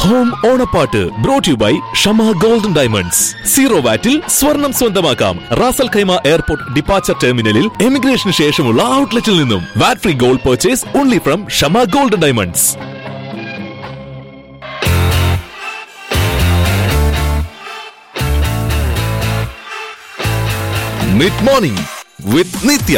home ഓണപ്പാട്ട് brought you by Shama golden diamonds zero വാറ്റിൽ സ്വർണം സ്വന്തമാക്കാം റാസൽ ഖൈമ എയർപോർട്ട് ഡിപ്പാച്ചർ ടെർമിനലിൽ എമിഗ്രേഷന് ശേഷമുള്ള ഔട്ട്ലെറ്റിൽ നിന്നും VAT free gold purchase only from Shama golden diamonds mid morning with Nithya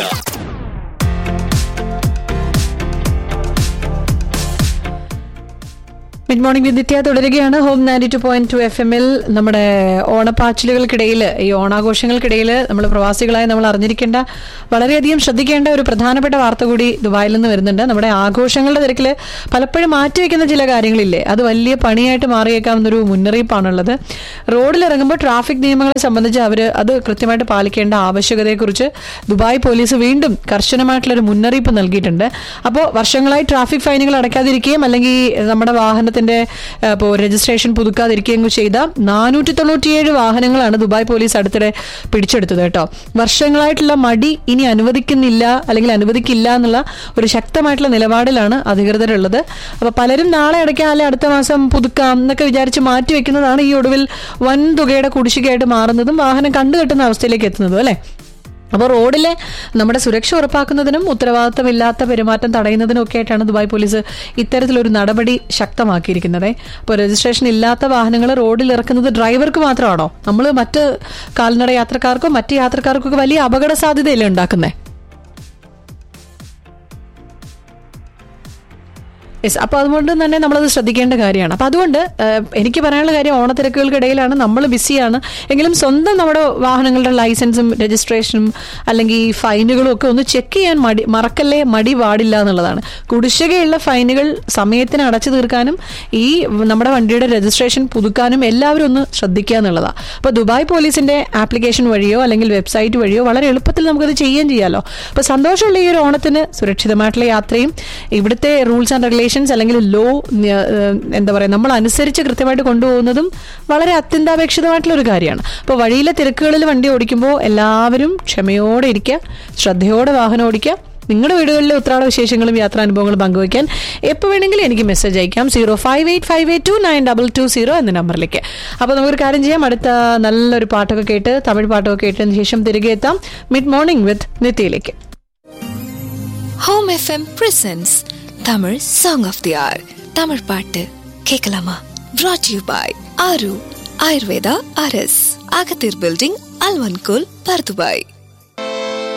mid morning Vidya തുടരുകയാണ് home ninety two point two F എമ്മിൽ നമ്മുടെ ഓണപ്പാച്ചിലുകൾക്കിടയിൽ ഈ ഓണാഘോഷങ്ങൾക്കിടയിൽ നമ്മൾ പ്രവാസികളായി നമ്മൾ അറിഞ്ഞിരിക്കേണ്ട വളരെയധികം ശ്രദ്ധിക്കേണ്ട ഒരു പ്രധാനപ്പെട്ട വാർത്ത കൂടി ദുബായിൽ നിന്ന് വരുന്നുണ്ട് നമ്മുടെ ആഘോഷങ്ങളുടെ തിരക്കിൽ പലപ്പോഴും മാറ്റിവെക്കുന്ന ചില കാര്യങ്ങളില്ലേ അത് വലിയ പണിയായിട്ട് മാറിയേക്കാവുന്നൊരു മുന്നറിയിപ്പാണുള്ളത് റോഡിലിറങ്ങുമ്പോൾ ട്രാഫിക് നിയമങ്ങളെ സംബന്ധിച്ച് അവർ അത് കൃത്യമായിട്ട് പാലിക്കേണ്ട ആവശ്യകതയെക്കുറിച്ച് ദുബായ് പോലീസ് വീണ്ടും കർശനമായിട്ടുള്ള ഒരു മുന്നറിയിപ്പ് നൽകിയിട്ടുണ്ട് അപ്പോൾ വർഷങ്ങളായി ട്രാഫിക് ഫൈനുകൾ അടയ്ക്കാതിരിക്കുകയും അല്ലെങ്കിൽ നമ്മുടെ വാഹനത്തിന്റെ ഇപ്പോൾ രജിസ്ട്രേഷൻ പുതുക്കാതിരിക്കുകയും ചെയ്ത നാനൂറ്റി തൊണ്ണൂറ്റിയേഴ് വാഹനങ്ങളാണ് ദുബായ് പോലീസ് അടുത്തിടെ പിടിച്ചെടുത്തത് കേട്ടോ വർഷങ്ങളായിട്ടുള്ള മടി ഇനി അനുവദിക്കുന്നില്ല അല്ലെങ്കിൽ അനുവദിക്കില്ല എന്നുള്ള ഒരു ശക്തമായിട്ടുള്ള നിലപാടിലാണ് അധികൃതരുള്ളത് അപ്പോൾ പലരും നാളെ അടയ്ക്കാം അല്ലെങ്കിൽ അടുത്ത മാസം പുതുക്കാം എന്നൊക്കെ വിചാരിച്ച് മാറ്റി വെക്കുന്നതാണ് ഈ ഒടുവിൽ വൻ തുകയുടെ കുടിശ്ശികയായിട്ട് മാറുന്നതും വാഹനം കണ്ടുകെട്ടുന്ന അവസ്ഥയിലേക്ക് എത്തുന്നതും അല്ലേ അപ്പോൾ റോഡിലെ നമ്മുടെ സുരക്ഷ ഉറപ്പാക്കുന്നതിനും ഉത്തരവാദിത്തമില്ലാത്ത പെരുമാറ്റം തടയുന്നതിനും ഒക്കെ ആയിട്ടാണ് ദുബായ് പോലീസ് ഇത്തരത്തിലൊരു നടപടി ശക്തമാക്കിയിരിക്കുന്നത് അപ്പോൾ രജിസ്ട്രേഷൻ ഇല്ലാത്ത വാഹനങ്ങൾ റോഡിൽ ഇറക്കുന്നത് ഡ്രൈവർക്ക് മാത്രമാണോ നമ്മൾ മറ്റ് കാൽനട യാത്രക്കാർക്കും മറ്റ് യാത്രക്കാർക്കും ഒക്കെ വലിയ അപകട സാധ്യതയല്ലേ ഉണ്ടാക്കുന്നത് യെസ് അപ്പോൾ അതുകൊണ്ട് തന്നെ നമ്മളത് ശ്രദ്ധിക്കേണ്ട കാര്യമാണ് അപ്പോൾ അതുകൊണ്ട് ഏഹ്, എനിക്ക് പറയാനുള്ള കാര്യം ഓണത്തിരക്കുകൾക്കിടയിലാണ് നമ്മൾ ബിസിയാണ് എങ്കിലും സ്വന്തം നമ്മുടെ വാഹനങ്ങളുടെ ലൈസൻസും രജിസ്ട്രേഷനും അല്ലെങ്കിൽ ഫൈനുകളും ഒക്കെ ഒന്ന് ചെക്ക് ചെയ്യാൻ മടി മറക്കല്ലേ മടി പാടില്ല എന്നുള്ളതാണ് കുടിശ്ശികയുള്ള ഫൈനുകൾ സമയത്തിന് അടച്ചു തീർക്കാനും ഈ നമ്മുടെ വണ്ടിയുടെ രജിസ്ട്രേഷൻ പുതുക്കാനും എല്ലാവരും ഒന്ന് ശ്രദ്ധിക്കുക എന്നുള്ളതാണ് അപ്പോൾ ദുബായ് പോലീസിന്റെ ആപ്ലിക്കേഷൻ വഴിയോ അല്ലെങ്കിൽ വെബ്സൈറ്റ് വഴിയോ വളരെ എളുപ്പത്തിൽ നമുക്കത് ചെയ്യുകയും ചെയ്യാമല്ലോ അപ്പോൾ സന്തോഷമുള്ള ഈ ഒരു ഓണത്തിന് സുരക്ഷിതമായിട്ടുള്ള യാത്രയും ഇവിടുത്തെ റൂൾസ് ആൻഡ് റെഗുലേഷൻസ് അല്ലെങ്കിൽ ലോ എന്താ പറയുക നമ്മൾ അനുസരിച്ച് കൃത്യമായിട്ട് കൊണ്ടുപോകുന്നതും വളരെ അത്യന്താപേക്ഷിതമായിട്ടുള്ള ഒരു കാര്യമാണ് അപ്പോൾ വഴിയിലെ തിരക്കുകളിൽ വണ്ടി ഓടിക്കുമ്പോൾ എല്ലാവരും ക്ഷമയോടെ ഇരിക്കുക ശ്രദ്ധയോടെ വാഹനം ഓടിക്കുക നിങ്ങളുടെ വീടുകളിലെ ഉത്രാട വിശേഷങ്ങളും യാത്രാനുഭവങ്ങളും പങ്കുവയ്ക്കാൻ എപ്പോൾ വേണമെങ്കിലും എനിക്ക് മെസ്സേജ് അയക്കാം zero five eight five eight two nine double two zero എന്ന നമ്പറിലേക്ക് അപ്പോൾ നമുക്കൊരു കാര്യം ചെയ്യാം അടുത്ത നല്ലൊരു പാട്ടൊക്കെ കേട്ട് തമിഴ് പാട്ടൊക്കെ കേട്ടതിന് ശേഷം തിരികെ എത്താം മിഡ് മോർണിംഗ് വിത്ത് നിത്യയിലേക്ക് home FM presents Tamil song of the hour Tamil பாட்டு கேட்கலாமா brought you by Aaru Ayurveda அரஸ் அகத்தீர் பில்டிங் அல்வன்கோல் பர்துபாய்